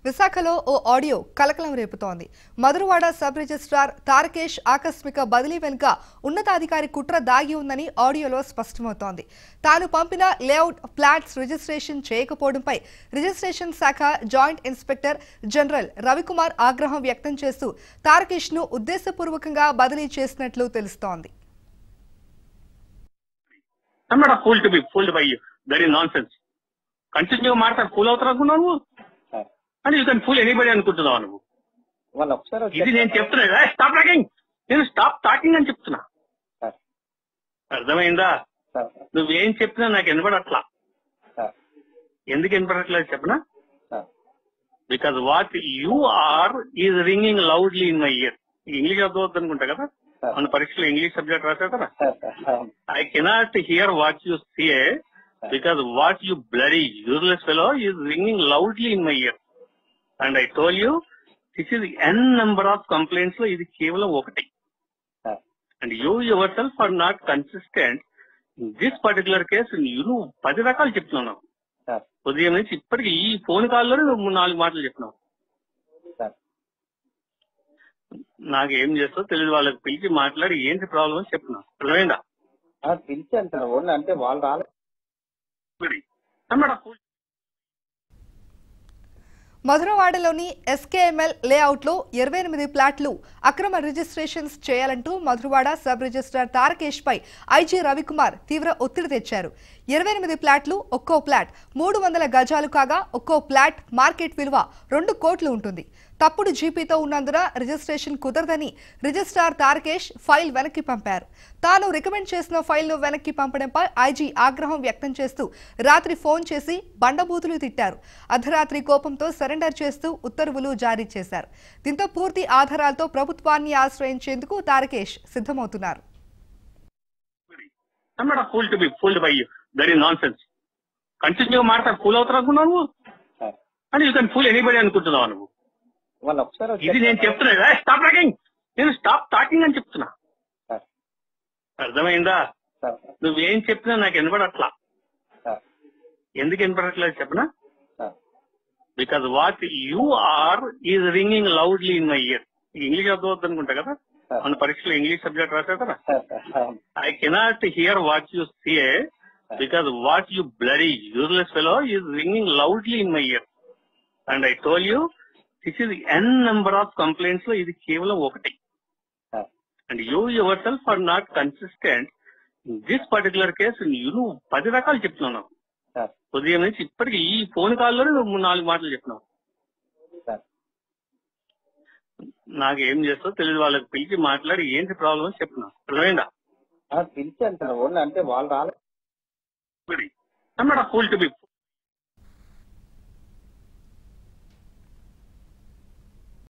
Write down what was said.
విశాఖలో ఓ ఆడియో కలకలం రేపుతోంది మధురవాడ సబ్ రిజిస్ట్రార్ తారకేష్ ఆకస్మిక బదిలీ వెనుక ఉన్నతాధికారి కుట్ర దాగి ఉందని ఆడియోలో స్పష్టమవుతోంది తాను పంపిన లేఅవుట్ ఫ్లాట్స్ రిజిస్ట్రేషన్ చేయకపోవడంపై రిజిస్ట్రేషన్ శాఖ జాయింట్ ఇన్స్పెక్టర్ జనరల్ రవికుమార్ ఆగ్రహం వ్యక్తం చేస్తూ తారకేష్ ను ఉద్దేశపూర్వకంగా బదిలీ చేసినట్లు తెలుస్తోంది I'm not a fool to be fooled by you. That is nonsense. Continue మాట్లాడి ఫూల్ అవుతారు అనుకున్నావు సార్ అని యూ కెన్ ఫూల్ ఎనీబడి అనుకుంటున్నావు నువ్వు వాళ్ళు ఒకసారి ఇది నేను చెప్తున్నా స్టాప్ టాకింగ్ నేను స్టాప్ టాకింగ్ అని చెప్తున్నా సార్ అర్థమైందా సార్ నువ్వేం చెప్పినా నాకు వినపడట్లా సార్ ఎందుకు వినపడట్లేదు చెప్పనా sir because what you are is ringing loudly in my ear English అర్థమవుతుంది అనుకుంటా కదా సార్ మన పరీక్షలో ఇంగ్లీష్ సబ్జెక్ట్ రాశావు కదా sir sir I cannot hear what you say because what you bloody useless fellow is ringing loudly in my ear. And I told you, this is n number of complaints లో ఇది కేవలం ఒకటి sir and you yourself are not consistent this particular case నువ్వు పది రకాలు చెప్తున్నావు sir ఉదయం నుంచి ఇప్పటికి ఈ ఫోన్ కాల్లోనే నువ్వు మూడు నాలుగు మాటలు చెప్పినావు సార్ నాకు ఏం చేస్తావు తెలియదు వాళ్ళకి పిలిచి మాట్లాడి ఏంటి ప్రాబ్లం అని చెప్పినావు అర్థమైందా ఆ, పిలిచి అంటున్నా ఓన్లీ అంటే వాళ్ళు రాలేదు అన్నమాట మధురవాడలోని ఎస్కేఎంఎల్ లేఅవుట్లో ఇరవై ఎనిమిది ప్లాట్లు అక్రమ రిజిస్ట్రేషన్స్ చేయాలంటూ మధురవాడ సబ్ రిజిస్ట్రార్ తారకేష్ పై ఐజీ రవికుమార్ తీవ్ర ఒత్తిడి తెచ్చారు ఇరవై ఎనిమిది ప్లాట్లు ఒక్కో ప్లాట్ మూడు వందల గజాలు కాగా ఒక్కో ప్లాట్ మార్కెట్ విలువ రెండు కోట్లు ఉంటుంది తప్పుడు జీపీతో ఉన్నందున రిజిస్ట్రేషన్ కుదరదని రిజిస్ట్రార్ తారకేష్ ఫైల్ వెనక్కి పంపారు తాను రికమెండ్ చేసిన ఫైల్ను వెనక్కి పంపడంపై ఐజీ ఆగ్రహం వ్యక్తం చేస్తూ రాత్రి ఫోన్ చేసి బండబూతులు తిట్టారు అర్ధరాత్రి కోపంతో సరెండర్ చేస్తూ ఉత్తర్వులు జారీ చేశారు దీంతో పూర్తి ఆధారాలతో ప్రభుత్వాన్ని ఆశ్రయించేందుకు తారకేష్ సిద్ధమవుతున్నారు I'm not a fool to be fooled by you. That is nonsense. Continue మాట్లాడి ఫూల్ అవుతారు అనుకున్నావు సార్ అని యూ కెన్ ఫూల్ ఎనీబడి అనుకుంటున్నావు నువ్వు వాళ్ళు ఒకసారి ఇది నేను చెప్తున్నా స్టాప్ టాకింగ్ నేను స్టాప్ టాకింగ్ అని చెప్తున్నా సార్ అర్థమైందా సార్ నువ్వేం చెప్పినా నాకు వినపడట్లా సార్ ఎందుకు వినపడట్లేదు చెప్పనా sir because what you are is ringing loudly in my ear English అర్థమవుతుంది అనుకుంటా కదా సార్ మన పరీక్షలో ఇంగ్లీష్ సబ్జెక్ట్ రాశావు కదా sir sir I cannot hear what you say because what you bloody useless fellow is ringing loudly in my ear. And I told you, this is n number of complaints లో ఇది కేవలం ఒకటి sir and you yourself are not consistent this particular case నువ్వు పది రకాలు చెప్తున్నావు sir ఉదయం నుంచి ఇప్పటికి ఈ ఫోన్ కాల్లోనే నువ్వు మూడు నాలుగు మాటలు చెప్పినావు సార్ నాకు ఏం చేస్తావు తెలియదు వాళ్ళకి పిలిచి మాట్లాడి ఏంటి ప్రాబ్లం అని చెప్పినావు అర్థమైందా ఆ, పిలిచి అంటున్నా ఓన్లీ అంటే వాళ్ళు రాలేదు I'm not a fool to be